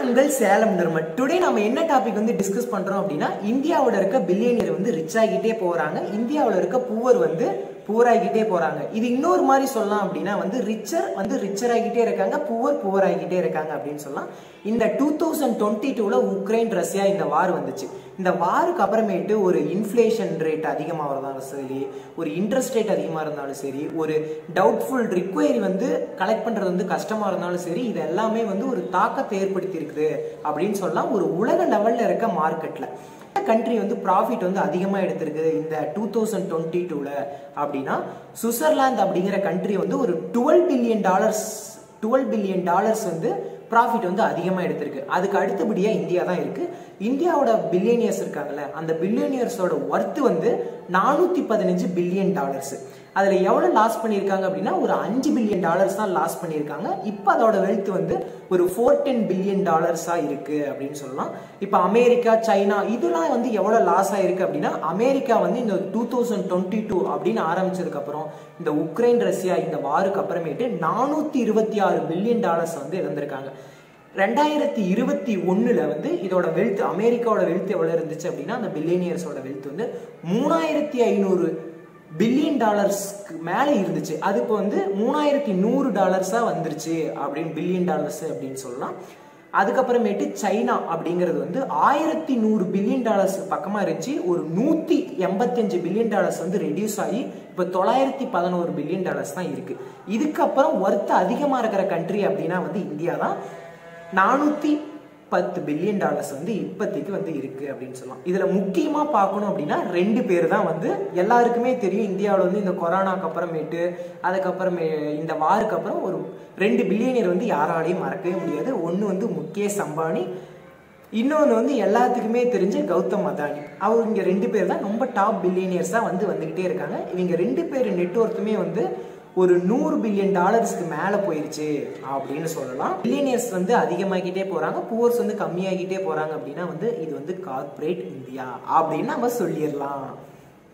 உங்கள் சேலம் நிர்மல் டுடே நம்ம என்ன டாபிக் வந்து டிஸ்கஸ் பண்றோம் அப்படின்னா இந்தியாவோட இருக்க பில்லியனியர் வந்து ரிச் ஆகிட்டே போறாங்க இந்தியாவோட இருக்க புவர் வந்து புவர் ஆகிட்டே போறாங்க இது இன்னொரு மாதிரி சொல்லலாம் அப்படின்னா வந்து ரிச்சர் வந்து ரிச்சர் ஆகிட்டே இருக்காங்க புவர் புவர் ஆகிட்டே இருக்காங்க அப்படின்னு சொல்லலாம் இந்த டூ தௌசண்ட் டுவெண்ட்டி டூல உக்ரைன் ரஷ்யா இந்த வார் வந்துச்சு இந்த வாருக்கு அப்புறமேட்டு ஒரு இன்ஃப்ளேஷன் ரேட் அதிகமாக இருந்தாலும் சரி ஒரு இன்ட்ரெஸ்ட் ரேட் அதிகமாக இருந்தாலும் சரி ஒரு டவுட்ஃபுல் ரிக்வயரி வந்து கலெக்ட் பண்ணுறது வந்து கஷ்டமாக இருந்தாலும் சரி இது எல்லாமே வந்து ஒரு தாக்கத்தை ஏற்படுத்தி இருக்குது அப்படின்னு சொல்லலாம் ஒரு உலக லெவலில் இருக்க மார்க்கெட்டில் கண்ட்ரி வந்து ப்ராஃபிட் வந்து அதிகமாக எடுத்திருக்கு இந்த டூ தௌசண்ட் டுவெண்ட்டி டூவில் அப்படின்னா சுவிட்சர்லாந்து அப்படிங்கிற கண்ட்ரி வந்து ஒரு twelve billion dollars twelve billion dollars வந்து ப்ராஃபிட் வந்து அதிகமாக எடுத்திருக்கு அதுக்கு அடுத்தபடியாக இந்தியா தான் இருக்கு இந்தியாவோட பில்லியனியர்ஸ் இருக்காங்கல்ல அந்த பில்லியனியர்ஸோட ஒர்த்து வந்து நானூற்றி பதினஞ்சு பில்லியன் டாலர்ஸ் அதில் எவ்வளோ லாஸ் பண்ணியிருக்காங்க அப்படின்னா ஒரு அஞ்சு பில்லியன் டாலர்ஸ் தான் லாஸ் பண்ணியிருக்காங்க இப்போ அதோட வெல்த் வந்து ஒரு ஃபோர் டென் பில்லியன் டாலர்ஸாக இருக்குது அப்படின்னு சொல்லலாம் இப்போ அமெரிக்கா சைனா இதெல்லாம் வந்து எவ்வளோ லாஸ் ஆயிருக்கு அப்படின்னா அமெரிக்கா வந்து இந்த டூ தௌசண்ட் டுவெண்ட்டி டூ அப்படின்னு ஆரம்பிச்சதுக்கப்புறம் இந்த உக்ரைன் ரஷ்யா இந்த வாருக்கு அப்புறமேட்டு நானூற்றி இருபத்தி ஆறு பில்லியன் டாலர்ஸ் வந்து இழந்திருக்காங்க ரெண்டாயிரத்தி இருபத்தி ஒன்றில் வந்து இதோட வெல்த் அமெரிக்காவோட வெல்த் எவ்வளோ இருந்துச்சு அப்படின்னா அந்த பில்லியனியர்ஸோட வெல்த் வந்து மூணாயிரத்தி ஐநூறு பில்லியன் டாலர்ஸ்க்கு மேலே இருந்துச்சு அது இப்போ வந்து மூணாயிரத்தி நூறு டாலர்ஸாக வந்துருச்சு அப்படின்னு பில்லியன் டாலர்ஸ் அப்படின்னு சொல்லலாம் அதுக்கப்புறமேட்டு சைனா அப்படிங்கிறது வந்து ஆயிரத்தி நூறு பில்லியன் டாலர்ஸ் பக்கமாக இருந்துச்சு ஒரு நூற்றி எண்பத்தஞ்சு பில்லியன் டாலர்ஸ் வந்து ரெடியூஸ் ஆகி இப்போ தொள்ளாயிரத்தி பதினோரு பில்லியன் டாலர்ஸ் தான் இருக்கு இதுக்கப்புறம் ஒர்த்து அதிகமாக இருக்கிற கண்ட்ரி அப்படின்னா வந்து இந்தியா தான் நானூற்றி பத்து பில்லியன் டாலர்ஸ் வந்து இப்போதைக்கு வந்து இருக்கு அப்படின்னு சொல்லலாம் இதுல முக்கியமா பார்க்கணும் அப்படின்னா ரெண்டு பேர் தான் வந்து எல்லாருக்குமே தெரியும் இந்தியாவில் வந்து இந்த கொரோனாக்கு அப்புறமேட்டு அதுக்கப்புறமே இந்த வாருக்கு அப்புறம் ஒரு ரெண்டு பில்லியனியர் வந்து யாராலையும் மறக்கவே முடியாது ஒன்று வந்து முகேஷ் அம்பானி இன்னொன்று வந்து எல்லாத்துக்குமே தெரிஞ்ச கௌதம் அதானி அவங்க ரெண்டு பேர் தான் ரொம்ப டாப் பில்லியனியர்ஸாக வந்து வந்துக்கிட்டே இருக்காங்க இவங்க ரெண்டு பேர் நெட்ஒர்க்குமே வந்து ஒரு நூறு பில்லியன் டாலர்ஸ்க்கு மேலே போயிருச்சு அப்படின்னு சொல்லலாம் பில்லியனியர்ஸ் வந்து அதிகமாகிட்டே போகிறாங்க புவர்ஸ் வந்து கம்மியாகிட்டே போகிறாங்க அப்படின்னா வந்து இது வந்து கார்ப்பரேட் இந்தியா அப்படின்னு நம்ம சொல்லிடலாம்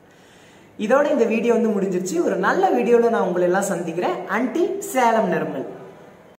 இதோட இந்த வீடியோ வந்து முடிஞ்சிருச்சு ஒரு நல்ல வீடியோவில் நான் உங்களை எல்லாம் சந்திக்கிறேன் அன்டி சேலம் நிர்மல்